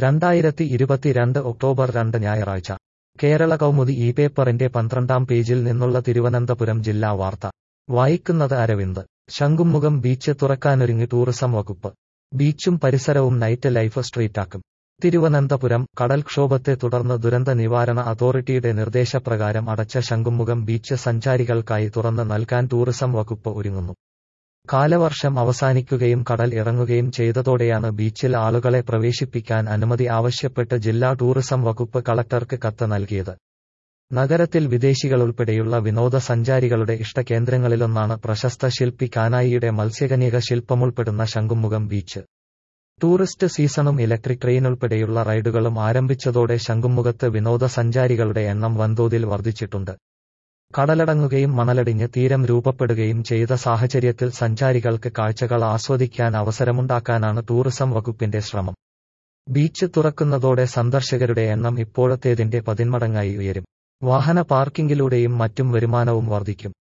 രണ്ടായിരത്തി ഇരുപത്തിരണ്ട് ഒക്ടോബർ രണ്ട് ഞായറാഴ്ച കേരള കൗമുദി ഈ പേപ്പറിന്റെ പന്ത്രണ്ടാം പേജിൽ നിന്നുള്ള തിരുവനന്തപുരം ജില്ലാ വാർത്ത വായിക്കുന്നത് അരവിന്ദ് ശംഖുമുഖം ബീച്ച് തുറക്കാനൊരുങ്ങി ടൂറിസം വകുപ്പ് ബീച്ചും പരിസരവും നൈറ്റ് ലൈഫ് സ്ട്രീറ്റാക്കും തിരുവനന്തപുരം കടൽക്ഷോഭത്തെ തുടർന്ന് ദുരന്ത നിവാരണ അതോറിറ്റിയുടെ നിർദ്ദേശപ്രകാരം അടച്ച ശംഖുമുഖം ബീച്ച് സഞ്ചാരികൾക്കായി തുറന്ന് നൽകാൻ ടൂറിസം വകുപ്പ് ഒരുങ്ങുന്നു കാലവർഷം അവസാനിക്കുകയും കടൽ ഇറങ്ങുകയും ചെയ്തതോടെയാണ് ബീച്ചിൽ ആളുകളെ പ്രവേശിപ്പിക്കാൻ അനുമതി ആവശ്യപ്പെട്ട് ജില്ലാ ടൂറിസം വകുപ്പ് കളക്ടർക്ക് കത്ത് നൽകിയത് നഗരത്തിൽ വിദേശികളുൾപ്പെടെയുള്ള വിനോദസഞ്ചാരികളുടെ ഇഷ്ടകേന്ദ്രങ്ങളിലൊന്നാണ് പ്രശസ്ത ശില്പി കാനായിയുടെ മത്സ്യകന്യക ശില്പമുൾപ്പെടുന്ന ശംഖുമുഖം ബീച്ച് ടൂറിസ്റ്റ് സീസണും ഇലക്ട്രിക് ട്രെയിൻ ഉൾപ്പെടെയുള്ള റൈഡുകളും ആരംഭിച്ചതോടെ ശംഖുമുഖത്ത് വിനോദസഞ്ചാരികളുടെ എണ്ണം വൻതോതിൽ വർദ്ധിച്ചിട്ടുണ്ട് കടലടങ്ങുകയും മണലടിഞ്ഞ് തീരം രൂപപ്പെടുകയും ചെയ്ത സാഹചര്യത്തിൽ സഞ്ചാരികൾക്ക് കാഴ്ചകൾ ആസ്വദിക്കാൻ അവസരമുണ്ടാക്കാനാണ് ടൂറിസം വകുപ്പിന്റെ ശ്രമം ബീച്ച് തുറക്കുന്നതോടെ സന്ദർശകരുടെ എണ്ണം ഇപ്പോഴത്തേതിന്റെ പതിന്മടങ്ങായി ഉയരും വാഹന പാർക്കിംഗിലൂടെയും മറ്റും വരുമാനവും വർദ്ധിക്കും